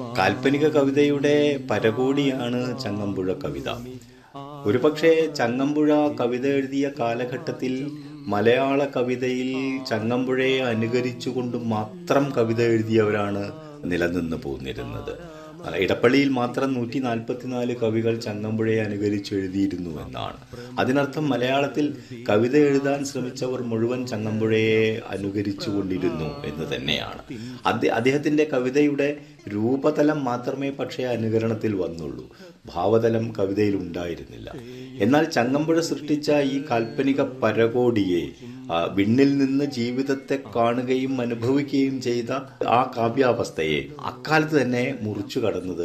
കാൽപ്പനിക കവിതയുടെ പരകോടിയാണ് ചങ്ങമ്പുഴ കവിത ഒരുപക്ഷെ ചങ്ങമ്പുഴ കവിത എഴുതിയ കാലഘട്ടത്തിൽ മലയാള കവിതയിൽ ചങ്ങമ്പുഴയെ അനുകരിച്ചുകൊണ്ട് മാത്രം കവിത എഴുതിയവരാണ് നിലനിന്ന് പോന്നിരുന്നത് ഇടപ്പള്ളിയിൽ മാത്രം നൂറ്റി നാൽപ്പത്തിനാല് കവികൾ ചങ്ങമ്പുഴയെ അനുകരിച്ച് എഴുതിയിരുന്നു എന്നാണ് അതിനർത്ഥം മലയാളത്തിൽ കവിത എഴുതാൻ ശ്രമിച്ചവർ മുഴുവൻ ചങ്ങമ്പുഴയെ അനുകരിച്ചു കൊണ്ടിരുന്നു എന്ന് തന്നെയാണ് അദ്ദേഹത്തിന്റെ കവിതയുടെ രൂപതലം മാത്രമേ പക്ഷേ അനുകരണത്തിൽ വന്നുള്ളൂ ഭാവതലം കവിതയിൽ ഉണ്ടായിരുന്നില്ല എന്നാൽ ചങ്ങമ്പുഴ സൃഷ്ടിച്ച ഈ കാൽപ്പനിക പരകോടിയെ വിണ്ണിൽ നിന്ന് ജീവിതത്തെ കാണുകയും അനുഭവിക്കുകയും ചെയ്ത ആ കാവ്യാവസ്ഥയെ അക്കാലത്ത് തന്നെ മുറിച്ചു കടന്നത്